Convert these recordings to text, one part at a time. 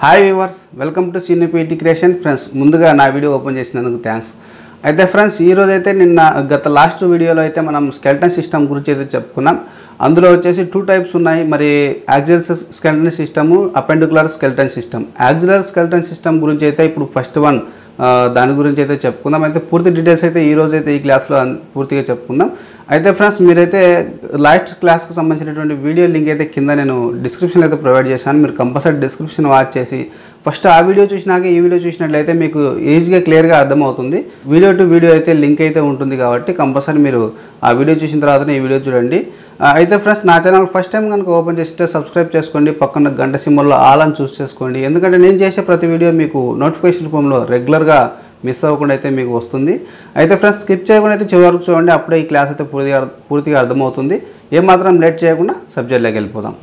hi viewers welcome to senior creation friends ముందుగా నా video open చేసినందుకు థ్యాంక్స్ అయితే ఫ్రెండ్స్ ఈ రోజు అయితే నిన్న గత లాస్ట్ వీడియోలో అయితే మనం స్కెల్టన్ సిస్టమ్ గురించి అయితే చెప్పుకున్నాం అందులో వచ్చేసి టూ టైప్స్ ఉన్నాయి మరి axial skeleton system appendicular skeleton system axial skeleton system గురించి అయితే ఇప్పుడు ఫస్ట్ వన్ ఆ, దాని గురించి అయితే చెప్పుకుందాం అయితే పూర్తి డీటెయిల్స్ అయితే ఈ రోజు అయితే ఈ క్లాస్లో అన్- పూర్తిగా చెప్పుకుందాం అయితే ఫ్రెండ్స్ మీరైతే లాస్ట్ క్లాస్కి సంబంధించినటువంటి వీడియో లింక్ అయితే కింద నేను డిస్క్రిప్షన్లో అయితే ప్రొవైడ్ చేశాను మీరు కంపల్సరీ డిస్క్రిప్షన్ వాచ్ చేసి ఫస్ట్ ఆ వీడియో చూసినాక ఈ వీడియో చూసినట్లయితే మీకు ఈజీగా క్లియర్గా అర్థమవుతుంది వీడియో టు వీడియో అయితే లింక్ అయితే ఉంటుంది కాబట్టి కంపల్సరీ మీరు ఆ వీడియో చూసిన తర్వాతనే ఈ వీడియో చూడండి ఆ, అయితే ఫ్రెండ్స్ నా ఛానల్ ఫస్ట్ టైం కనుక ఓపెన్ చేస్తే సబ్స్క్రైబ్ చేసుకోండి పక్కన గంట సింబల్లో ఆల్ అని చూస్ చేసుకోండి ఎందుకంటే నేను చేసే ప్రతి వీడియో మీకు నోటిఫికేషన్ రూపంలో రెగ్యులర్గా మిస్ అవ్వకుండా అయితే మీకు వస్తుంది అయితే ఫ్రెండ్స్ స్కిప్ చేయకుండా అయితే చివరి వరకు చూడండి అప్పుడే ఈ క్లాస్ అయితే పూర్తిగా పూర్తిగా అర్థమవుతుంది ఏమాత్రం లేట్ చేయకుండా సబ్జెక్ట్లోకి వెళ్ళిపోదాం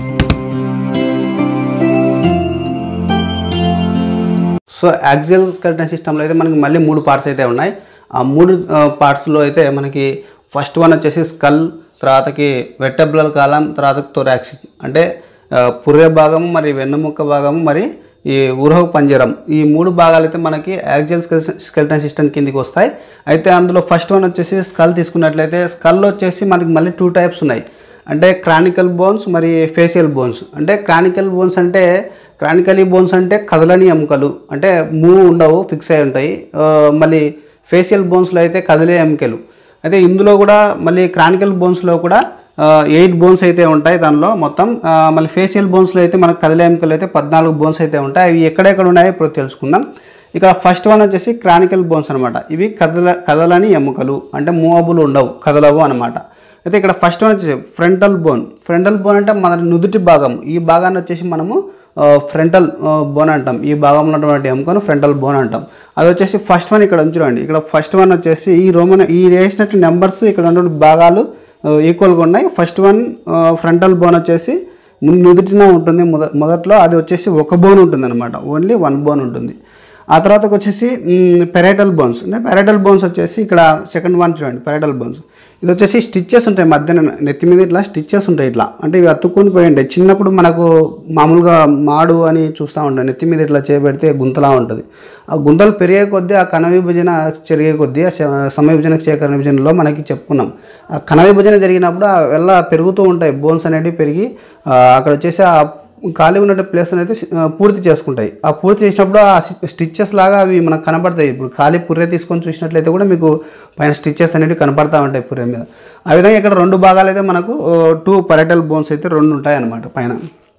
సో యాక్సియల్ స్కెల్టన్ సిస్టంలో అయితే మనకి మళ్ళీ మూడు పార్ట్స్ అయితే ఉన్నాయి ఆ మూడు పార్ట్స్లో అయితే మనకి ఫస్ట్ వన్ వచ్చేసి స్కల్ తర్వాతకి వెట్టబ్లల్ కాలం తర్వాత థొరాక్సిక్ అంటే ఆ, పుర్రె భాగం మరి వెన్నుముక్క భాగము మరి ఈ ఉరహ పంజరం ఈ మూడు భాగాలు అయితే మనకి యాక్సియల్ స్కెల్టన్ సిస్టమ్ కిందికి వస్తాయి అయితే అందులో ఫస్ట్ వన్ వచ్చేసి స్కల్ తీసుకున్నట్లయితే స్కల్ వచ్చేసి మనకి మళ్ళీ టూ టైప్స్ ఉన్నాయి అంటే క్రానికల్ బోన్స్ మరి ఫేషియల్ బోన్స్ అంటే క్రానికల్ బోన్స్ అంటే క్రానికలీ బోన్స్ అంటే కదలని ఎముకలు అంటే మూవ్ ఉండవు ఫిక్స్ అయి ఉంటాయి ఆ, మళ్ళీ ఫేషియల్ బోన్స్లో అయితే కదిలే ఎముకలు అయితే ఇందులో కూడా మళ్ళీ క్రానికల్ బోన్స్లో కూడా ఎయిట్ బోన్స్ అయితే ఉంటాయి దానిలో మొత్తం ఆ, మళ్ళీ ఫేషియల్ బోన్స్లో అయితే మనకు కదిలే ఎముకలు అయితే పద్నాలుగు బోన్స్ అయితే ఉంటాయి అవి ఎక్కడెక్కడ ఉన్నాయో ఇప్పుడు తెలుసుకుందాం ఇక ఫస్ట్ వన్ వచ్చేసి క్రానికల్ బోన్స్ అనమాట ఇవి కదల కదలని ఎముకలు అంటే మూవబుల్ ఉండవు కదలవు అనమాట అయితే ఇక్కడ ఫస్ట్ వన్ వచ్చేసి ఫ్రంటల్ బోన్ ఫ్రంటల్ బోన్ అంటే మన నుదుటి భాగం ఈ భాగాన్ని వచ్చేసి మనము ఫ్రంటల్ బోన్ అంటాం ఈ భాగంలో ఉన్నటువంటి ఎముకను ఫ్రంటల్ బోన్ అంటాం అది వచ్చేసి ఫస్ట్ వన్ ఇక్కడ ఉంచుకోండి ఇక్కడ ఫస్ట్ వన్ వచ్చేసి ఈ రోమన్ ఈ వేసినట్టు నెంబర్స్ ఇక్కడ ఉన్నటువంటి భాగాలు ఈక్వల్గా ఉన్నాయి ఫస్ట్ వన్ ఫ్రంటల్ బోన్ వచ్చేసి ముందు నుదుటిన ఉంటుంది మొద మొదట్లో అది వచ్చేసి ఒక బోన్ ఉంటుంది అనమాట ఓన్లీ వన్ బోన్ ఉంటుంది ఆ తర్వాతకి వచ్చేసి పెరైటల్ బోన్స్ అంటే పెరైటల్ బోన్స్ వచ్చేసి ఇక్కడ సెకండ్ వన్ చూడండి పెరైటల్ బోన్స్ ఇది వచ్చేసి స్టిచ్చెస్ ఉంటాయి మధ్యన నెత్తి మీద ఇట్లా స్టిచ్చెస్ ఉంటాయి ఇట్లా అంటే ఇవి అతుక్కొని పోయి ఉంటాయి చిన్నప్పుడు మనకు మామూలుగా మాడు అని చూస్తూ ఉంటాం నెత్తి మీద ఇట్లా చేయబెడితే గుంతలా ఉంటుంది ఆ గుంతలు పెరిగే కొద్దీ ఆ కణ విభజన జరిగే కొద్దీ ఆ శ- సమయ విభజన క్షేకరణ విభజనలో మనకి చెప్పుకున్నాం ఆ కణ విభజన జరిగినప్పుడు ఆ వెళ్ళ పెరుగుతూ ఉంటాయి బోన్స్ అనేవి పెరిగి ఆ, అక్కడ వచ్చేసి ఆ ఖాళీ ఉన్న ప్లేస్ అనేది ఆ, పూర్తి చేసుకుంటాయి ఆ పూర్తి చేసినప్పుడు ఆ స్టిచ్చెస్ లాగా అవి మనకు కనపడతాయి ఇప్పుడు ఖాళీ పుర్రె తీసుకొని చూసినట్లయితే కూడా మీకు పైన స్టిచ్చెస్ అనేవి కనపడతా ఉంటాయి పుర్రె మీద ఆ విధంగా ఇక్కడ రెండు భాగాలు అయితే మనకు టూ పరెటల్ బోన్స్ అయితే రెండు ఉంటాయి అన్నమాట పైన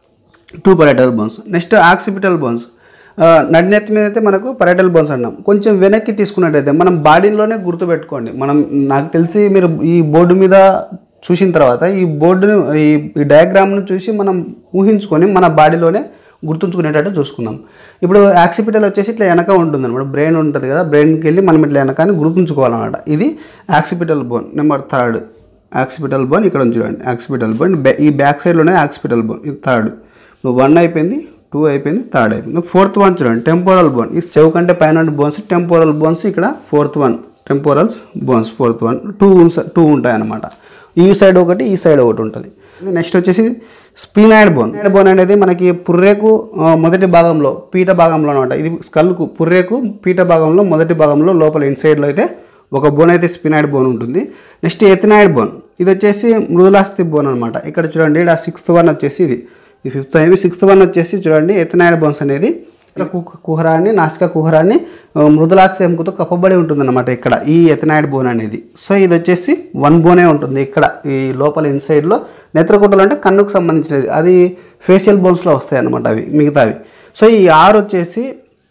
two parietal bones next occipital bones నడినెత్తి మీద అయితే మనకు పరెటల్ బోన్స్ అన్నాం కొంచెం వెనక్కి తీసుకున్నట్టయితే మనం బాడీలోనే గుర్తుపెట్టుకోండి మనం నాకు తెలిసి మీరు ఈ బోర్డు మీద చూసిన తర్వాత ఈ బోర్డును ఈ ఈ డయాగ్రామ్ను చూసి మనం ఊహించుకొని మన బాడీలోనే గుర్తుంచుకునేటట్టు చూసుకుందాం ఇప్పుడు యాక్సిపిటల్ వచ్చేసి ఇట్లా వెనక ఉంటుంది అనమాట బ్రెయిన్ ఉంటుంది కదా బ్రెయిన్కి వెళ్ళి మనం ఇట్లా వెనక అని గుర్తుంచుకోవాలన్నమాట ఇది occipital bone number third occipital bone ఇక్కడ ఉంది చూడండి యాక్సిపిటల్ బోన్ బ్యా- ఈ బ్యాక్ సైడ్లోనే యాక్సిపిటల్ బోన్ ఇది థర్డ్ వన్ అయిపోయింది టూ అయిపోయింది థర్డ్ అయిపోయింది ఫోర్త్ వన్ చూడండి టెంపోరల్ బోన్ ఈ చెవు కంటే పైన బోన్స్ టెంపోరల్ బోన్స్ ఇక్కడ fourth one temporals bones fourth one two two ఉంటాయి అన్నమాట ఈ సైడ్ ఒకటి ఈ సైడ్ ఒకటి ఉంటుంది నెక్స్ట్ వచ్చేసి స్పీనాయిడ్ బోన్ స్పీనాయిడ్ బోన్ అనేది మనకి పుర్రెకు ఆ, మొదటి భాగంలో పీట భాగంలో అనమాట ఇది స్కల్కు పుర్రెకు పీట భాగంలో మొదటి భాగంలో లోపల ఇన్సైడ్లో అయితే ఒక బోన్ అయితే స్పినాయిడ్ బోన్ ఉంటుంది నెక్స్ట్ ఎథినాయిడ్ బోన్ ఇది వచ్చేసి మృదులాస్థి బోన్ అనమాట ఇక్కడ చూడండి ఇక్కడ సిక్స్త్ వన్ వచ్చేసి ఇది ఈ ఫిఫ్త్ అయింది సిక్స్త్ వన్ వచ్చేసి చూడండి ఎథినాయిడ్ బోన్స్ అనేది ఇక్కడ కు- కుహరాన్ని నాసిక కుహరాన్ని ఆ, మృదులాస్థి ఎముకతో కప్పబడి ఉంటుంది అనమాట ఇక్కడ ఈ ఎథనాయిడ్ బోన్ అనేది సో ఇది వచ్చేసి వన్ బోనే ఉంటుంది ఇక్కడ ఈ లోపల ఇన్సైడ్లో నేత్రకుట్టలు అంటే కన్నుకు సంబంధించినది అది ఫేషియల్ బోన్స్లో వస్తాయి అనమాట అవి మిగతావి సో ఈ ఆరు వచ్చేసి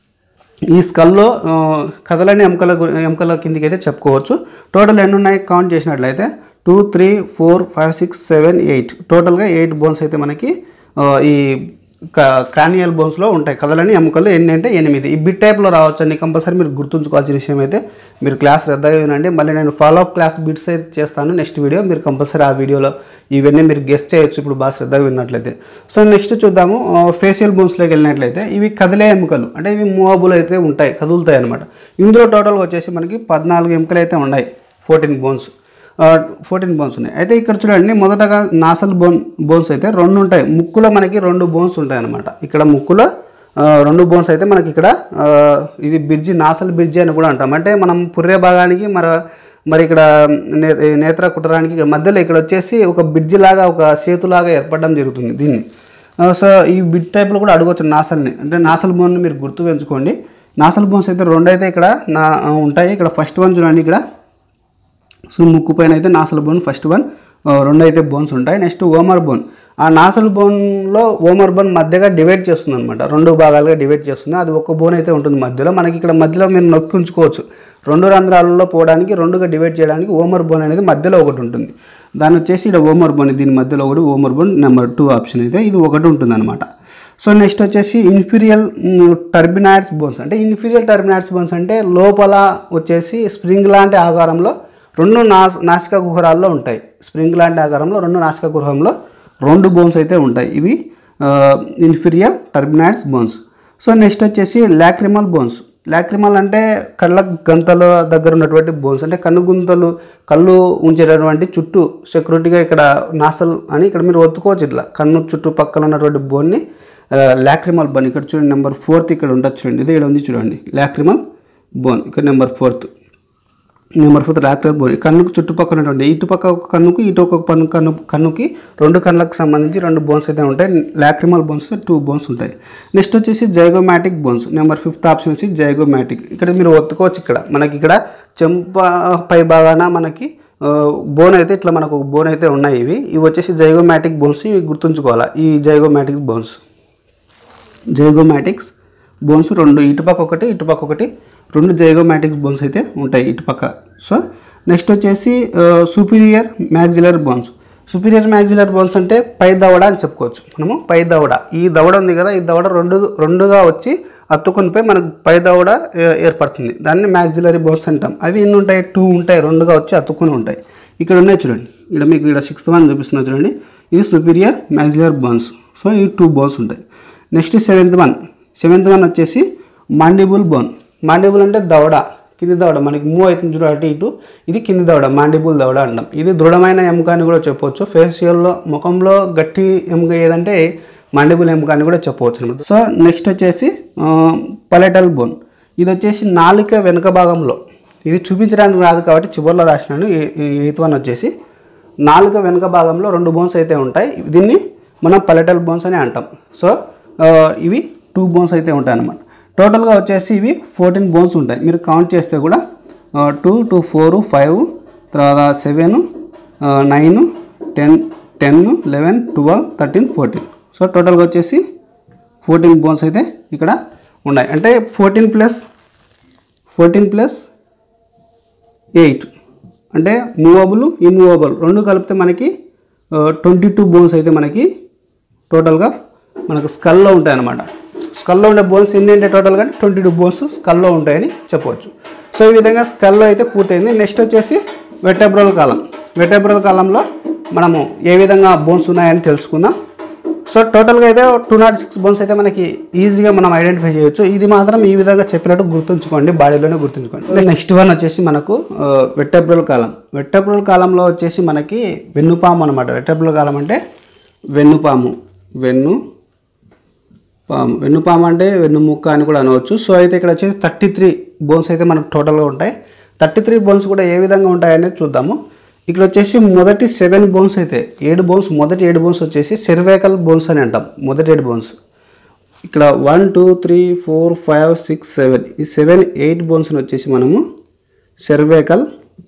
ఈ స్కల్లో ఆ, కదలని ఎముకల గు- ఎముకల కిందికి అయితే చెప్పుకోవచ్చు టోటల్ ఎన్ని ఉన్నాయి కౌంట్ చేసినట్లయితే two three four five six seven eight టోటల్గా ఎయిట్ బోన్స్ అయితే మనకి ఆ, ఈ క్రానియల్ బోన్స్లో ఉంటాయి కదలని ఎముకలు ఎన్ని అంటే ఎనిమిది ఈ బిట్ టైప్లో రావచ్చు అండి కంపల్సరీ మీరు గుర్తుంచుకోవాల్సిన విషయం అయితే మీరు క్లాస్ శ్రద్ధగా వినండి మళ్ళీ నేను ఫాలో అప్ క్లాస్ బిట్స్ అయితే చేస్తాను నెక్స్ట్ వీడియో మీరు కంపల్సరీ ఆ వీడియోలో ఇవన్నీ మీరు గెస్ట్ చేయొచ్చు ఇప్పుడు బాగా శ్రద్ధగా విన్నట్లయితే సో నెక్స్ట్ చూద్దాము ఫేషియల్ బోన్స్లోకి వెళ్ళినట్లయితే ఇవి కదిలే ఎముకలు అంటే ఇవి మూవబుల్ అయితే ఉంటాయి కదులుతాయి అనమాట ఇందులో టోటల్గా వచ్చేసి మనకి పద్నాలుగు ఎముకలు అయితే ఉన్నాయి ఫోర్టీన్ బోన్స్ ఫోర్టీన్ బోన్స్ ఉన్నాయి అయితే ఇక్కడ చూడండి మొదటగా నాసల్ బోన్ బోన్స్ అయితే రెండు ఉంటాయి ముక్కులో మనకి రెండు బోన్స్ ఉంటాయి అనమాట ఇక్కడ ముక్కులో ఆ, రెండు బోన్స్ అయితే మనకి ఇక్కడ ఆ, ఇది బ్రిడ్జి నాసల్ బ్రిడ్జి అని కూడా అంటాం అంటే మనం పుర్రె భాగానికి మరి మరి ఇక్కడ నే నేత్ర కుట్టడానికి ఇక్కడ మధ్యలో ఇక్కడ వచ్చేసి ఒక బ్రిడ్జి లాగా ఒక సేతులాగా ఏర్పడడం జరుగుతుంది దీన్ని ఆ, సో ఈ బిడ్ టైప్లో కూడా అడగవచ్చు నాసల్ని అంటే నాసల్ బోన్ని మీరు గుర్తు పెంచుకోండి నాసల్ బోన్స్ అయితే రెండు అయితే ఇక్కడ నా ఉంటాయి ఇక్కడ ఫస్ట్ వన్ చూడండి ఇక్కడ సో ముక్కు పైన అయితే నాసల్ బోన్ ఫస్ట్ వన్ ఆ, రెండు అయితే బోన్స్ ఉంటాయి నెక్స్ట్ ఓమర్ బోన్ ఆ నాసల్ బోన్లో ఓమర్ బోన్ మధ్యగా డివైడ్ చేస్తుంది అనమాట రెండు భాగాలుగా డివైడ్ చేస్తుంది అది ఒక బోన్ అయితే ఉంటుంది మధ్యలో మనకి ఇక్కడ మధ్యలో మీరు నొక్కి ఉంచుకోవచ్చు రెండు రంధ్రాలలో పోవడానికి రెండుగా డివైడ్ చేయడానికి ఓమర్ బోన్ అనేది మధ్యలో ఒకటి ఉంటుంది దాని వచ్చేసి ఇక్కడ ఓమర్ బోన్ దీని మధ్యలో ఒకటి vomer bone number two option అయితే ఇది ఒకటి ఉంటుంది అనమాట సో నెక్స్ట్ వచ్చేసి ఇన్ఫీరియల్ టర్బినాయిడ్స్ బోన్స్ అంటే ఇన్ఫీరియల్ టర్బినాయిడ్స్ బోన్స్ అంటే లోపల వచ్చేసి స్ప్రింగ్ లాంటి ఆకారంలో రెండు నాస్ నాసిక కుహరాల్లో ఉంటాయి స్ప్రింగ్ లాంటి ఆకారంలో రెండు నాసిక కుహరంలో రెండు బోన్స్ అయితే ఉంటాయి ఇవి inferior turbinates bones so next వచ్చేసి లాక్రిమల్ బోన్స్ లాక్రిమల్ అంటే కళ్ళ గంతల దగ్గర ఉన్నటువంటి బోన్స్ అంటే కన్ను గుంతలు కళ్ళు ఉంచేటటువంటి చుట్టూ సెక్యూరిటీగా ఇక్కడ నాసల్ అని ఇక్కడ మీరు ఒత్తుకోవచ్చు ఇట్లా కన్ను చుట్టూ పక్కన ఉన్నటువంటి బోన్ని లాక్రిమల్ బోన్ ఇక్కడ చూడండి నెంబర్ ఫోర్త్ ఇక్కడ ఉంటుంది చూడండి ఇది ఇక్కడ ఉంది చూడండి లాక్రిమల్ బోన్ ఇక్కడ number fourth number four lacrimal bone కన్నుకు చుట్టుపక్కల ఉన్నటువంటి ఇటు పక్క ఒక కన్నుకు ఇటు ఒక పన్ను కన్ను కన్నుకి రెండు కన్నులకు సంబంధించి రెండు బోన్స్ అయితే ఉంటాయి లాక్రిమల్ బోన్స్ టూ బోన్స్ ఉంటాయి నెక్స్ట్ వచ్చేసి zygomatic bones number fifth option వచ్చి జైగోమాటిక్ ఇక్కడ మీరు ఒత్తుకోవచ్చు ఇక్కడ మనకి ఇక్కడ చెంప పై భాగాన మనకి బోన్ అయితే ఇట్లా మనకు ఒక బోన్ అయితే ఉన్నాయి ఇవి ఇవి వచ్చేసి జైగోమాటిక్ బోన్స్ ఇవి గుర్తుంచుకోవాలా ఈ జైగోమాటిక్ బోన్స్ జైగోమాటిక్స్ బోన్స్ రెండు ఇటుపక్క ఒకటి ఇటుపక్క ఒకటి రెండు జైగోమాటిక్స్ బోన్స్ అయితే ఉంటాయి ఇటుపక్క సో నెక్స్ట్ వచ్చేసి superior maxillary bones superior maxillary bones అంటే పై దవడ అని చెప్పుకోవచ్చు మనము పై దవడ ఈ దవడ ఉంది కదా ఈ దవడ రెండు రెండుగా వచ్చి అత్తుకొనిపై మనకు పై దవడ ఏ- ఏర్పడుతుంది దాన్ని మ్యాగ్జిలరీ బోన్స్ అంటాం అవి ఎన్ని ఉంటాయి టూ ఉంటాయి రెండుగా వచ్చి అతుక్కుని ఉంటాయి ఇక్కడ ఉన్నాయి చూడండి ఇక్కడ మీకు ఇక్కడ సిక్స్త్ వన్ చూపిస్తున్నా చూడండి ఇది సుపీరియర్ మ్యాగ్జిలర్ బోన్స్ సో ఈ టూ బోన్స్ ఉంటాయి next seventh one seventh one వచ్చేసి మాండిబుల్ బోన్ మాండిబుల్ అంటే దవడ కింది దవడ మనకి మూవ్ అవుతుంది చూడ అటు ఇటు ఇది కింది దవడ మాండిబుల్ దవడ అంటాం ఇది దృఢమైన ఎముక అని కూడా చెప్పవచ్చు ఫేషియల్లో ముఖంలో గట్టి ఎముక ఏదంటే మాండిబుల్ ఎముక అని కూడా చెప్పవచ్చు అనమాట సో నెక్స్ట్ వచ్చేసి పలెటల్ బోన్ ఇది వచ్చేసి నాలుక వెనుక భాగంలో ఇది చూపించడానికి రాదు కాబట్టి చివరిలో రాసినాను ఎయిత్ వన్ వచ్చేసి నాలుక వెనుక భాగంలో రెండు బోన్స్ అయితే ఉంటాయి దీన్ని మనం పలెటల్ బోన్స్ అని అంటాం సో ఆ, ఇవి టూ బోన్స్ అయితే ఉంటాయి అన్నమాట టోటల్గా వచ్చేసి ఇవి ఫోర్టీన్ బోన్స్ ఉంటాయి మీరు కౌంట్ చేస్తే కూడా టూ టూ ఫోర్ ఫైవ్ తర్వాత seven nine ten ten eleven twelve thirteen fourteen so టోటల్గా వచ్చేసి ఫోర్టీన్ బోన్స్ అయితే ఇక్కడ ఉన్నాయి అంటే fourteen plus fourteen plus eight అంటే మూవబుల్ ఇమూవబుల్ రెండు కలిపితే మనకి ట్వంటీ టూ బోన్స్ అయితే మనకి టోటల్గా మనకు స్కల్లో ఉంటాయి అన్నమాట స్కల్లో ఉండే బోన్స్ ఎన్ని అంటే టోటల్గా ట్వంటీ టూ బోన్స్ స్కల్లో ఉంటాయని చెప్పవచ్చు సో ఈ విధంగా స్కల్లో అయితే పూర్తయింది నెక్స్ట్ వచ్చేసి వెటబ్రల్ కాలం వెటబ్రల్ కాలంలో మనము ఏ విధంగా బోన్స్ ఉన్నాయని తెలుసుకుందాం సో టోటల్గా అయితే టూ నాట్ సిక్స్ బోన్స్ అయితే మనకి ఈజీగా మనం ఐడెంటిఫై చేయొచ్చు ఇది మాత్రం ఈ విధంగా చెప్పినట్టు గుర్తుంచుకోండి బాడీలోనే గుర్తుంచుకోండి నెక్స్ట్ వన్ వచ్చేసి మనకు వెట్టబ్రల్ కాలం వెట్టబ్రల్ కాలంలో వచ్చేసి మనకి వెన్నుపాము అనమాట వెట్టబ్రల్ కాలం అంటే వెన్నుపాము వెన్ను పాము వెన్నుపాము అంటే వెన్నుముక్క అని కూడా అనవచ్చు సో అయితే ఇక్కడ వచ్చేసి థర్టీ త్రీ బోన్స్ అయితే మనకు టోటల్గా ఉంటాయి థర్టీ త్రీ బోన్స్ కూడా ఏ విధంగా ఉంటాయనేది చూద్దాము ఇక్కడ వచ్చేసి మొదటి సెవెన్ బోన్స్ అయితే ఏడు బోన్స్ మొదటి ఏడు బోన్స్ వచ్చేసి సెర్వేకల్ బోన్స్ అని అంటాం మొదటి ఏడు బోన్స్ ఇక్కడ one two three four five six seven ఈ సెవెన్ ఎయిట్ బోన్స్ని వచ్చేసి మనము సెర్వేకల్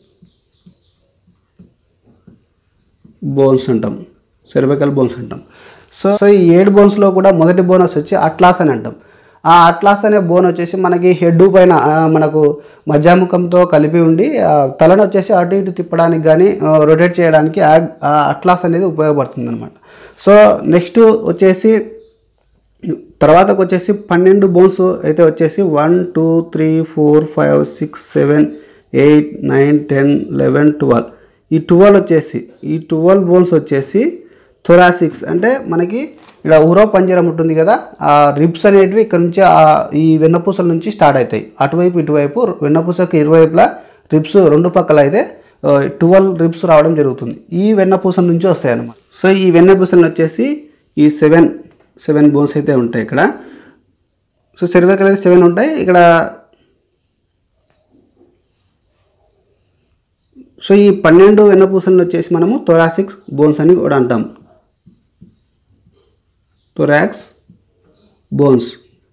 బోన్స్ అంటాం సెర్వికల్ బోన్స్ అంటాం సో సో ఈ ఏడు బోన్స్లో కూడా మొదటి బోనస్ వచ్చి అట్లాస్ అని అంటాం ఆ అట్లాస్ అనే బోన్ వచ్చేసి మనకి హెడ్ పైన ఆ, మనకు మధ్యాముఖంతో కలిపి ఉండి ఆ, తలను వచ్చేసి అటు ఇటు తిప్పడానికి కానీ రొటేట్ చేయడానికి ఆ ఆ అట్లాస్ అనేది ఉపయోగపడుతుంది అనమాట సో నెక్స్ట్ వచ్చేసి తర్వాతకు వచ్చేసి పన్నెండు బోన్స్ అయితే వచ్చేసి one two three four five six seven eight nine ten eleven twelve ఈ ట్వెల్వ్ వచ్చేసి ఈ ట్వెల్వ్ బోన్స్ వచ్చేసి థొరాసిక్స్ అంటే మనకి ఇక్కడ ఊరో పంజరం ఉంటుంది కదా ఆ రిబ్స్ అనేటివి ఇక్కడ నుంచి ఆ ఈ వెన్నపూసల నుంచి స్టార్ట్ అవుతాయి అటువైపు ఇటువైపు వెన్నపూసకి ఇరువైపులా రిబ్స్ రెండు పక్కల అయితే ట్వెల్వ్ రిబ్స్ రావడం జరుగుతుంది ఈ వెన్నపూసల నుంచి వస్తాయి అన్నమాట సో ఈ వెన్నపూసలను వచ్చేసి ఈ సెవెన్ సెవెన్ బోన్స్ అయితే ఉంటాయి ఇక్కడ సో సెర్వికల్ అయితే సెవెన్ ఉంటాయి ఇక్కడ సో ఈ పన్నెండు వెన్నపూసలను వచ్చేసి మనము థొరాసిక్ బోన్స్ అని కూడా అంటాం థొరాక్స్ బోన్స్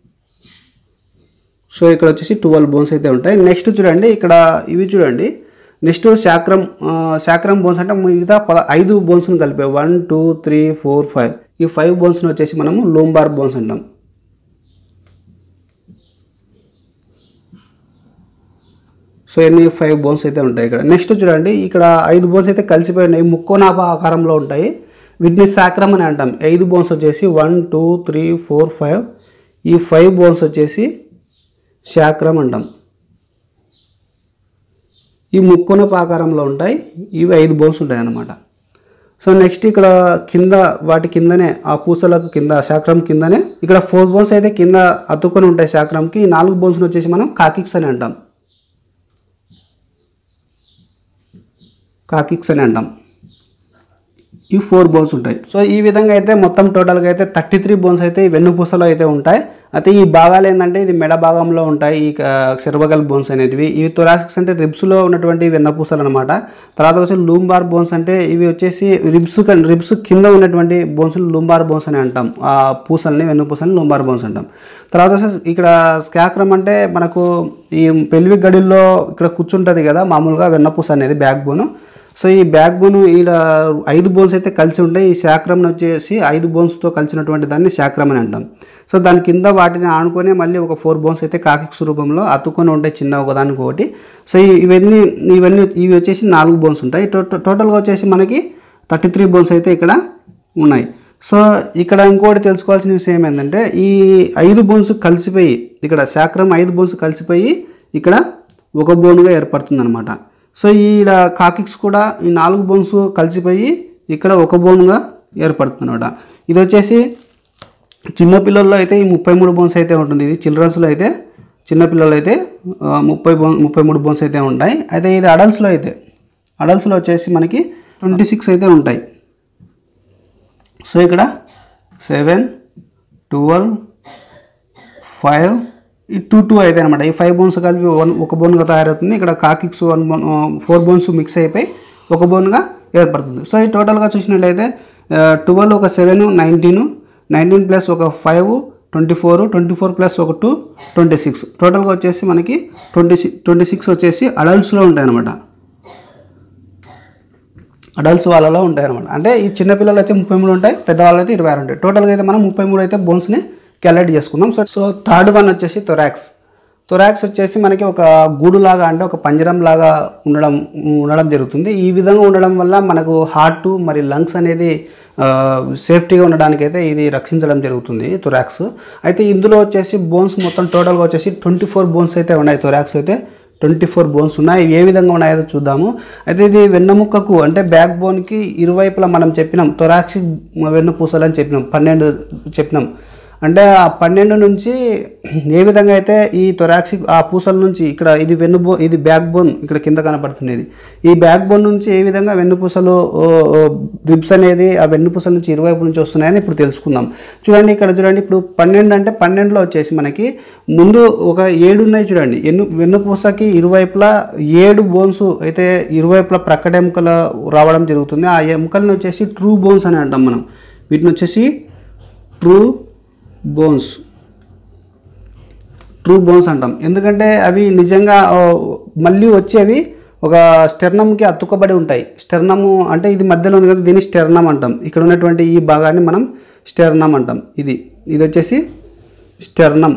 సో ఇక్కడ వచ్చేసి ట్వెల్వ్ బోన్స్ అయితే ఉంటాయి నెక్స్ట్ చూడండి ఇక్కడ ఇవి చూడండి నెక్స్ట్ శాక్రం ఆ, శాక్రం బోన్స్ అంటే మిగతా పద ఐదు బోన్స్ని కలిపే one two three four five ఈ ఫైవ్ బోన్స్ని వచ్చేసి మనము లూంబార్ బోన్స్ అంటాం సో ఎన్ని ఫైవ్ బోన్స్ అయితే ఉంటాయి ఇక్కడ నెక్స్ట్ చూడండి ఇక్కడ ఐదు బోన్స్ అయితే కలిసిపోయి ఉన్నాయి ముక్కోనాభ ఆకారంలో ఉంటాయి వీటిని సాక్రమ్ అని అంటాం ఐదు బోన్స్ వచ్చేసి one two three four five ఈ ఫైవ్ బోన్స్ వచ్చేసి శాక్రం అంటాం ఈ ముక్కోనపు ఆకారంలో ఉంటాయి ఇవి ఐదు బోన్స్ ఉంటాయి అన్నమాట సో నెక్స్ట్ ఇక్కడ కింద వాటి కిందనే ఆ పూసలకు కింద శాక్రం కిందనే ఇక్కడ ఫోర్ బోన్స్ అయితే కింద అతుక్కొని ఉంటాయి శాక్రంకి ఈ నాలుగు బోన్స్ వచ్చేసి మనం కాకిక్స్ అని అంటాం కాకిక్స్ అని అంటాం ఈ ఫోర్ బోన్స్ ఉంటాయి సో ఈ విధంగా అయితే మొత్తం టోటల్గా అయితే థర్టీ త్రీ బోన్స్ అయితే ఈ వెన్నుపూసలో అయితే ఉంటాయి అయితే ఈ భాగాలు ఏంటంటే ఇది మెడ భాగంలో ఉంటాయి ఈ సెర్వగల్ బోన్స్ అనేటివి ఇవి థొరాసిక్స్ అంటే రిబ్స్లో ఉన్నటువంటి వెన్నపూసలు అనమాట తర్వాత వచ్చి లూంబార్ బోన్స్ అంటే ఇవి వచ్చేసి రిబ్స్ రిబ్స్ కింద ఉన్నటువంటి బోన్స్ లూంబార్ బోన్స్ అని అంటాం ఆ పూసల్ని వెన్నుపూసల్ని లూంబార్ బోన్స్ అంటాం తర్వాత వచ్చేసి ఇక్కడ స్కాక్రమ్ అంటే మనకు ఈ పెల్విక్ గడిల్లో ఇక్కడ కూర్చుంటుంది కదా మామూలుగా వెన్నపూస అనేది బ్యాక్ బోన్ సో ఈ బ్యాక్ బోన్ ఈడ ఐదు బోన్స్ అయితే కలిసి ఉంటాయి ఈ శాక్రమ్ వచ్చేసి ఐదు బోన్స్తో కలిసినటువంటి దాన్ని శాక్రమ్ అని అంటాం సో దాని కింద వాటిని ఆనుకొని మళ్ళీ ఒక ఫోర్ బోన్స్ అయితే కాకిక్స్ రూపంలో అతుక్కొని ఉంటాయి చిన్న ఒకదానికి ఒకటి సో ఈ- ఇవన్నీ ఇవన్నీ ఇవి వచ్చేసి నాలుగు బోన్స్ ఉంటాయి టోట- టోటల్గా వచ్చేసి మనకి థర్టీ త్రీ బోన్స్ అయితే ఇక్కడ ఉన్నాయి సో ఇక్కడ ఇంకోటి తెలుసుకోవాల్సిన విషయం ఏంటంటే ఈ ఐదు బోన్స్ కలిసిపోయి ఇక్కడ శాక్రం ఐదు బోన్స్ కలిసిపోయి ఇక్కడ ఒక బోన్గా ఏర్పడుతుంది అనమాట సో ఈడ కాకిక్స్ కూడా ఈ నాలుగు బోన్స్ కలిసిపోయి ఇక్కడ ఒక బోన్గా ఏర్పడుతుంది అనమాట ఇది వచ్చేసి చిన్నపిల్లల్లో అయితే ఈ ముప్పై మూడు బోన్స్ అయితే ఉంటుంది ఇది చిల్డ్రన్స్లో అయితే చిన్నపిల్లలు అయితే ఆ, ముప్పై బోన్ ముప్పై మూడు బోన్స్ అయితే ఉంటాయి అయితే ఇది అడల్ట్స్లో అయితే అడల్ట్స్లో వచ్చేసి మనకి ట్వంటీ సిక్స్ అయితే ఉంటాయి సో ఇక్కడ సెవెన్ ట్వెల్వ్ ఫైవ్ ఈ టూ టూ అయితే అనమాట ఈ ఫైవ్ బోన్స్ కలిపి వన్ ఒక బోన్గా తయారవుతుంది ఇక్కడ coccyx one bone four bones mix అయిపోయి ఒక బోన్గా ఏర్పడుతుంది సో ఈ టోటల్గా చూసినట్లయితే ట్వెల్వ్ ఒక సెవెన్ నైన్టీన్ నైన్టీన్ ప్లస్ ఒక five twenty four twenty four plus ఒక టూ ట్వంటీ సిక్స్ టోటల్గా వచ్చేసి మనకి ట్వంటీ సిక్స్ ట్వంటీ సిక్స్ వచ్చేసి అడల్ట్స్లో ఉంటాయి అనమాట అడల్ట్స్ వాళ్ళలో ఉంటాయి అనమాట అంటే ఈ చిన్నపిల్లలు అయితే ముప్పై మూడు ఉంటాయి పెద్దవాళ్ళు అయితే ఇరవై ఆరు ఉంటాయి టోటల్గా అయితే మనం ముప్పై మూడు అయితే బోన్స్ని క్యాలెక్ట్ చేసుకుందాం సో సో థర్డ్ వన్ వచ్చేసి థొరాక్స్ థొరాక్స్ వచ్చేసి మనకి ఒక గూడు లాగా అంటే ఒక పంజరం లాగా ఉండడం ఉండడం జరుగుతుంది ఈ విధంగా ఉండడం వల్ల మనకు హార్ట్ మరి లంగ్స్ అనేది సేఫ్టీగా ఉండడానికి అయితే ఇది రక్షించడం జరుగుతుంది థొరాక్స్ అయితే ఇందులో వచ్చేసి బోన్స్ మొత్తం టోటల్గా వచ్చేసి ట్వంటీ ఫోర్ బోన్స్ అయితే ఉన్నాయి థొరాక్స్ అయితే ట్వంటీ ఫోర్ బోన్స్ ఉన్నాయి ఏ విధంగా ఉన్నాయో చూద్దాము అయితే ఇది వెన్నెముక్కకు అంటే బ్యాక్ బోన్కి ఇరువైపులా మనం చెప్పినాం థొరాక్సిక్ వెన్నుపూసలు అని చెప్పినాం పన్నెండు చెప్పినాం అంటే ఆ పన్నెండు నుంచి ఏ విధంగా అయితే ఈ థొరాక్సిక్ ఆ పూసల నుంచి ఇక్కడ ఇది వెన్ను బో ఇది బ్యాక్ బోన్ ఇక్కడ కింద కనపడుతుంది ఇది ఈ బ్యాక్ బోన్ నుంచి ఏ విధంగా వెన్నుపూసలు రిబ్స్ అనేది ఆ వెన్నుపూసల నుంచి ఇరువైపు నుంచి వస్తున్నాయని ఇప్పుడు తెలుసుకుందాం చూడండి ఇక్కడ చూడండి ఇప్పుడు పన్నెండు అంటే పన్నెండులో వచ్చేసి మనకి ముందు ఒక ఏడు ఉన్నాయి చూడండి ఎన్ను వెన్నుపూసకి ఇరువైపులా ఏడు బోన్స్ అయితే ఇరువైపులా ప్రక్కట ఎముకలు రావడం జరుగుతుంది ఆ ఎముకలను వచ్చేసి ట్రూ బోన్స్ అని అంటాం మనం వీటిని వచ్చేసి ట్రూ బోన్స్ ట్రూ బోన్స్ అంటాం ఎందుకంటే అవి నిజంగా ఆ, మళ్ళీ వచ్చేవి ఒక స్టెర్నమ్కి అతుక్కబడి ఉంటాయి స్టెర్నము అంటే ఇది మధ్యలో ఉంది కదా దీన్ని స్టెర్నమ్ అంటాం ఇక్కడ ఉన్నటువంటి ఈ భాగాన్ని మనం స్టెర్నమ్ అంటాం ఇది ఇది వచ్చేసి స్టెర్నమ్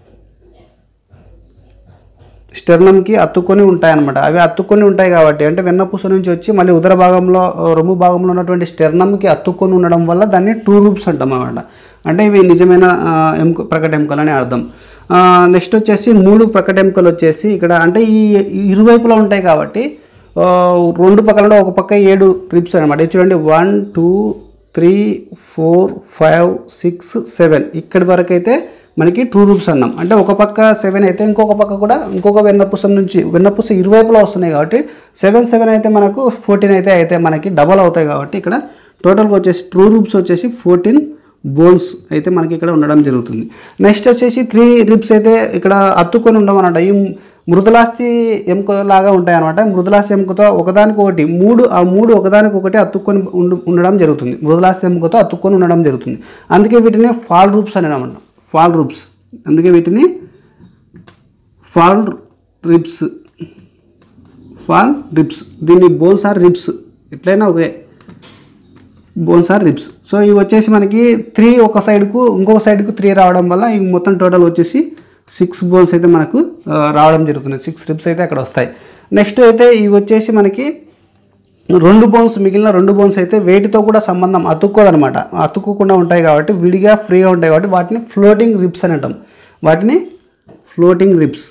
స్టెర్నంకి అతుక్కొని ఉంటాయి అనమాట అవి అతుక్కొని ఉంటాయి కాబట్టి అంటే వెన్నపూస నుంచి వచ్చి మళ్ళీ ఉదర భాగంలో ఆ, రొమ్ము భాగంలో ఉన్నటువంటి స్టెర్నంకి అతుక్కొని ఉండడం వల్ల దాన్ని టూ రూప్స్ అంటాం అనమాట అంటే ఇవి నిజమైన ఆ, ఎముక ప్రకట ఎముకలు అని అర్థం నెక్స్ట్ వచ్చేసి మూడు ప్రకట ఎముకలు వచ్చేసి ఇక్కడ అంటే ఈ ఈ ఇరువైపులా ఉంటాయి కాబట్టి ఆ, రెండు పక్కలలో ఒక పక్క ఏడు ట్రిప్స్ అనమాట ఇది చూడండి one two three four five six seven ఇక్కడి వరకు అయితే మనకి టూ రూప్స్ అన్నాం అంటే ఒక పక్క సెవెన్ అయితే ఇంకొక పక్క కూడా ఇంకొక వెన్నపూసం నుంచి వెన్నపూస ఇరువైపులా వస్తున్నాయి కాబట్టి సెవెన్ సెవెన్ అయితే మనకు ఫోర్టీన్ అయితే అయితే మనకి డబల్ అవుతాయి కాబట్టి ఇక్కడ టోటల్గా వచ్చేసి ట్రూ రూప్స్ వచ్చేసి ఫోర్టీన్ బోన్స్ అయితే మనకి ఇక్కడ ఉండడం జరుగుతుంది నెక్స్ట్ వచ్చేసి త్రీ రిప్స్ అయితే ఇక్కడ అత్తుకొని ఉండవు అనమాట ఈ మృదులాస్తి ఎముకలాగా ఉంటాయి అనమాట మృదులాస్తి ఎముకతో ఒకదానికి ఒకటి మూడు ఆ మూడు ఒకదానికి ఒకటి అతుక్కొని ఉండు ఉండడం జరుగుతుంది మృదులాస్తి ఎముకతో అతుక్కొని ఉండడం జరుగుతుంది అందుకే వీటిని ఫాల్ రూప్స్ అని అనమాట ఫాల్ రూప్స్ అందుకే వీటిని ఫాల్ రిప్స్ ఫాల్ రిప్స్ దీన్ని బోన్స్ ఆర్ రిప్స్ ఎట్లయినా okay bones or ribs so ఇవి వచ్చేసి మనకి త్రీ ఒక సైడ్కు ఇంకొక సైడ్కు త్రీ రావడం వల్ల ఇవి మొత్తం టోటల్ వచ్చేసి సిక్స్ బోన్స్ అయితే మనకు ఆ, రావడం జరుగుతుంది సిక్స్ రిప్స్ అయితే అక్కడ వస్తాయి నెక్స్ట్ అయితే ఇవి వచ్చేసి మనకి రెండు బోన్స్ మిగిలిన రెండు బోన్స్ అయితే వేటితో కూడా సంబంధం అతుక్కోదనమాట అతుక్కోకుండా ఉంటాయి కాబట్టి విడిగా ఫ్రీగా ఉంటాయి కాబట్టి వాటిని ఫ్లోటింగ్ రిప్స్ అని అంటాం వాటిని ఫ్లోటింగ్ రిప్స్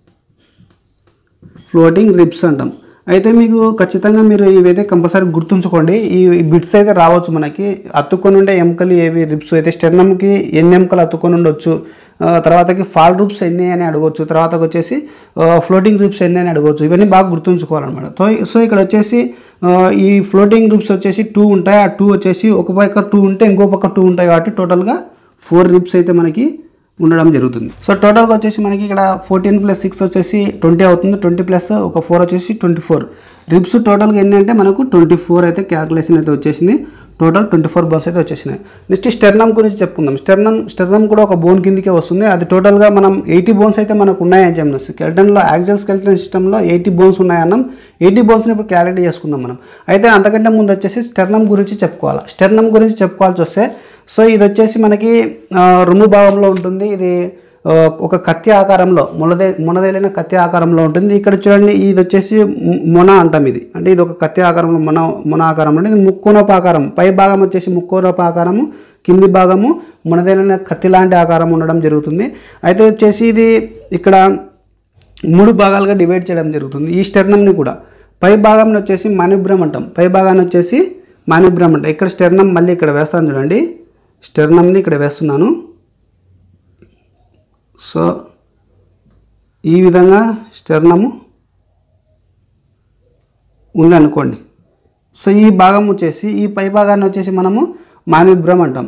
ఫ్లోటింగ్ రిప్స్ అంటాం అయితే మీకు ఖచ్చితంగా మీరు ఇవైతే కంపల్సరీ గుర్తుంచుకోండి ఈ బిట్స్ అయితే రావచ్చు మనకి అతుక్కొని ఉండే ఎముకలు ఏవి రిప్స్ అయితే స్టెర్నమ్కి ఎన్ని ఎముకలు అతుక్కొని ఉండొచ్చు ఆ, తర్వాతకి ఫాల్ రూప్స్ ఎన్ని అని అడగవచ్చు తర్వాతకి వచ్చేసి ఫ్లోటింగ్ రూప్స్ ఎన్ని అని అడగవచ్చు ఇవన్నీ బాగా గుర్తుంచుకోవాలన్నమాట సో సో ఇక్కడ వచ్చేసి ఆ, ఈ ఫ్లోటింగ్ రూప్స్ వచ్చేసి టూ ఉంటాయి ఆ టూ వచ్చేసి ఒక పక్క టూ ఉంటే ఇంకో పక్క టూ ఉంటాయి కాబట్టి టోటల్గా ఫోర్ రిప్స్ అయితే మనకి ఉండడం జరుగుతుంది సో టోటల్గా వచ్చేసి మనకి ఇక్కడ ఫోర్టీన్ ప్లస్ సిక్స్ వచ్చేసి ట్వంటీ అవుతుంది ట్వంటీ ప్లస్ ఒక ఫోర్ వచ్చేసి ట్వంటీ ఫోర్ రిప్స్ టోటల్గా ఎన్ని అంటే మనకు ట్వంటీ ఫోర్ అయితే క్యాల్కులేషన్ అయితే వచ్చేసింది టోటల్ ట్వంటీ ఫోర్ బోన్స్ అయితే వచ్చేసినాయి నెక్స్ట్ స్టెర్నమ్ గురించి చెప్పుకుందాం స్టెర్నమ్ స్టెర్నమ్ కూడా ఒక బోన్ కిందకే వస్తుంది అది టోటల్గా మనం ఎయిటీ బోన్స్ అయితే మనకు ఉన్నాయని చెప్పిన స్కెల్టన్లో యాక్సల్ స్కెల్టన్ సిస్టంలో ఎయిటీ బోన్స్ ఉన్నాయన్నాం ఎయిటీ బోన్స్ని ఇప్పుడు క్లారిటీ చేసుకుందాం మనం అయితే అంతకంటే ముందు వచ్చేసి స్టెర్నమ్ గురించి చెప్పుకోవాలి స్టెర్నమ్ గురించి చెప్పుకోవాల్సి వస్తే సో ఇది వచ్చేసి మనకి ఆ, రొమ్ము భాగంలో ఉంటుంది ఇది ఆ, ఒక కత్తి ఆకారంలో మొనదే మొనదేలిన కత్తి ఆకారంలో ఉంటుంది ఇక్కడ చూడండి ఇది వచ్చేసి ము- మొన అంటాం ఇది అంటే ఇది ఒక కత్తి ఆకారంలో మొన మొన ఆకారంలో ఉంటుంది ఇది ముక్కోనోప ఆకారం పై భాగం వచ్చేసి ముక్కోనోప ఆకారము కింది భాగము మొనదేలిన కత్తి లాంటి ఆకారం ఉండడం జరుగుతుంది అయితే వచ్చేసి ఇది ఇక్కడ మూడు భాగాలుగా డివైడ్ చేయడం జరుగుతుంది ఈ స్టెర్నమ్ని కూడా పై భాగంలో వచ్చేసి మానిబ్రమ్ అంటాం పై భాగాన్ని వచ్చేసి మానిబ్రమ్ అంటాం ఇక్కడ స్టెర్నమ్ మళ్ళీ ఇక్కడ వేస్తాను చూడండి స్టెర్నమ్ని ఇక్కడ వేస్తున్నాను సో ఈ విధంగా స్టెర్నము ఉందనుకోండి సో ఈ భాగం వచ్చేసి ఈ పై భాగాన్ని వచ్చేసి మనము మానిబ్రమ్ అంటాం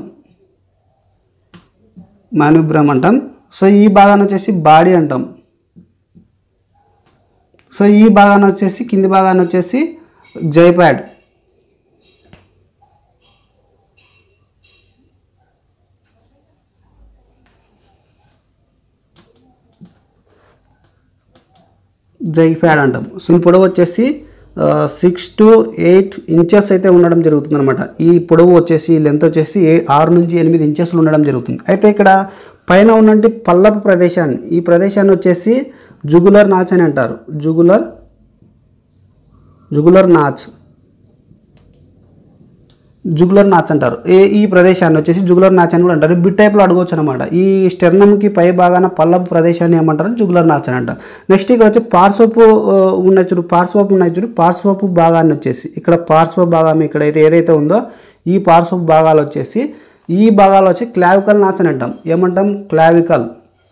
మానిబ్రమ్ అంటాం సో ఈ భాగాన్ని వచ్చేసి బాడీ అంటాం సో ఈ భాగాన్ని వచ్చేసి కింది భాగాన్ని వచ్చేసి జైప్యాడ్ జైప్యాడ్ అంటాం సో ఈ పొడవు వచ్చేసి సిక్స్ టు ఎయిట్ ఇంచెస్ అయితే ఉండడం జరుగుతుంది అనమాట ఈ పొడవు వచ్చేసి లెంత్ వచ్చేసి ఏ- ఆరు నుంచి ఎనిమిది ఇంచెస్లు ఉండడం జరుగుతుంది అయితే ఇక్కడ పైన ఉన్నటువంటి పల్లపు ప్రదేశాన్ని ఈ ప్రదేశాన్ని వచ్చేసి జుగులర్ నాచ్ అని అంటారు jugular jugular notch jugular notch అంటారు ఏ ఈ ప్రదేశాన్ని వచ్చేసి జుగులర్ నాచ్ అని కూడా అంటారు బిట్ టైప్లో అడగవచ్చు అనమాట ఈ స్టెర్నమ్కి పై భాగాన పల్లపు ప్రదేశాన్ని ఏమంటారు జుగులర్ నాచ్ అని అంటారు నెక్స్ట్ ఇక్కడ వచ్చి పార్శ్వపు ఆ, ఉన్నాయి చూడు పార్శ్వపు ఉన్నాయి చూడు పార్శ్వపు భాగాన్ని వచ్చేసి ఇక్కడ పార్శ్వ భాగం ఇక్కడ అయితే ఏదైతే ఉందో ఈ పార్శ్వపు భాగాలు వచ్చేసి ఈ భాగాలు వచ్చి క్లావికల్ నాచ్ అని అంటాం ఏమంటాం క్లావికల్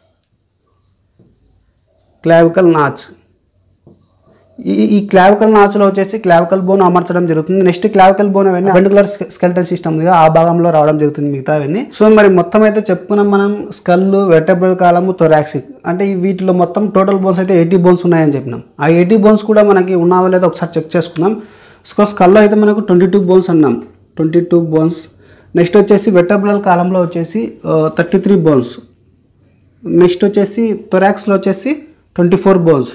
క్లావికల్ నాచ్ ఈ ఈ క్లావికల్ నాచులో వచ్చేసి క్లావికల్ బోన్ అమర్చడం జరుగుతుంది నెక్స్ట్ క్లావికల్ బోన్ అవన్నీ వెంటికులర్ స్కెల్టన్ సిస్టమ్ గా ఆ భాగంలో రావడం జరుగుతుంది మిగతా అవన్నీ సో మరి మొత్తం అయితే చెప్పుకున్నాం మనం స్కల్ వెటబుల్ కాలము థొరాక్సిక్ అంటే ఈ వీటిలో మొత్తం టోటల్ బోన్స్ అయితే ఎయిటీ బోన్స్ ఉన్నాయని చెప్పినాం ఆ ఎయిటీ బోన్స్ కూడా మనకి ఉన్నావో లేదో ఒకసారి చెక్ చేసుకుందాం సో స్కల్లో అయితే మనకు ట్వంటీ టూ బోన్స్ అన్నాం ట్వంటీ టూ బోన్స్ నెక్స్ట్ వచ్చేసి వెటబులల్ కాలంలో వచ్చేసి థర్టీ త్రీ బోన్స్ నెక్స్ట్ వచ్చేసి థొరాక్స్లో వచ్చేసి ట్వంటీ ఫోర్ బోన్స్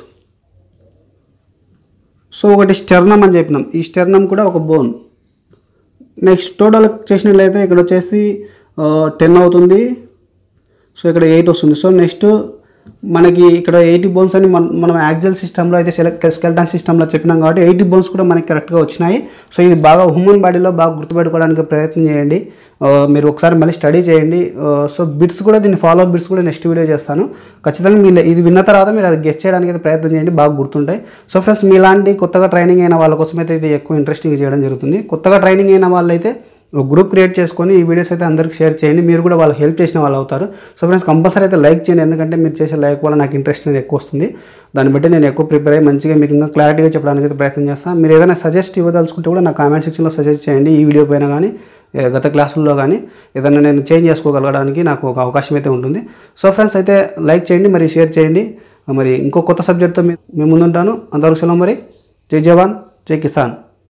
సో ఒకటి స్టెర్నమ్ అని చెప్పినాం ఈ స్టెర్నమ్ కూడా ఒక బోన్ నెక్స్ట్ టోటల్ చేసినట్లయితే ఇక్కడ వచ్చేసి టెన్ అవుతుంది సో ఇక్కడ ఎయిట్ వస్తుంది సో నెక్స్ట్ మనకి ఇక్కడ ఎయిటీ బోన్స్ అని మన మనం యాక్జల్ సిస్టంలో అయితే సెలెక్ట్ స్కెల్టన్ సిస్టంలో చెప్పినాం కాబట్టి ఎయిటీ బోన్స్ కూడా మనకి కరెక్ట్గా వచ్చినాయి సో ఇది బాగా హ్యూమన్ బాడీలో బాగా గుర్తుపెట్టుకోవడానికి ప్రయత్నం చేయండి ఆ, మీరు ఒకసారి మళ్ళీ స్టడీ చేయండి ఆ, సో బిట్స్ కూడా దీన్ని ఫాలో బిట్స్ కూడా నెక్స్ట్ వీడియో చేస్తాను ఖచ్చితంగా మీరు ఇది విన్న తర్వాత మీరు అది గెస్ట్ చేయడానికి అయితే ప్రయత్నం చేయండి బాగా గుర్తుంటాయి సో ఫ్రెండ్స్ మీలాంటి కొత్తగా ట్రైనింగ్ అయిన వాళ్ళ కోసం అయితే ఇది ఎక్కువ ఇంట్రెస్టింగ్ చేయడం జరుగుతుంది కొత్తగా ట్రైనింగ్ అయిన వాళ్ళైతే ఒక గ్రూప్ క్రియేట్ చేసుకొని ఈ వీడియోస్ అయితే అందరికి షేర్ చేయండి మీరు కూడా వాళ్ళకి హెల్ప్ చేసిన వాళ్ళు అవుతారు సో ఫ్రెండ్స్ కంపల్సరీ అయితే లైక్ చేయండి ఎందుకంటే మీరు చేసే లైక్ వల్ల నాకు ఇంట్రెస్ట్ అనేది ఎక్కువ వస్తుంది దాన్ని బట్టి నేను ఎక్కువ ప్రిపేర్ అయ్యి మంచిగా మీకు ఇంకా క్లారిటీగా చెప్పడానికి అయితే ప్రయత్నం చేస్తాను మీరు ఏదైనా సజెస్ట్ ఇవ్వదలుచుకుంటే కూడా నా కామెంట్ సెక్షన్లో సజెస్ట్ చేయండి ఈ వీడియో పైన కానీ ఏ, గత క్లాసుల్లో కానీ ఏదైనా నేను చేంజ్ చేసుకోగలగడానికి నాకు ఒక అవకాశం అయితే ఉంటుంది సో ఫ్రెండ్స్ అయితే లైక్ చేయండి మరి షేర్ చేయండి మరి ఇంకో కొత్త సబ్జెక్ట్తో మీ మీ ముందుంటాను అంతవరకు సెలవు మరి జై జవాన్ జై కిసాన్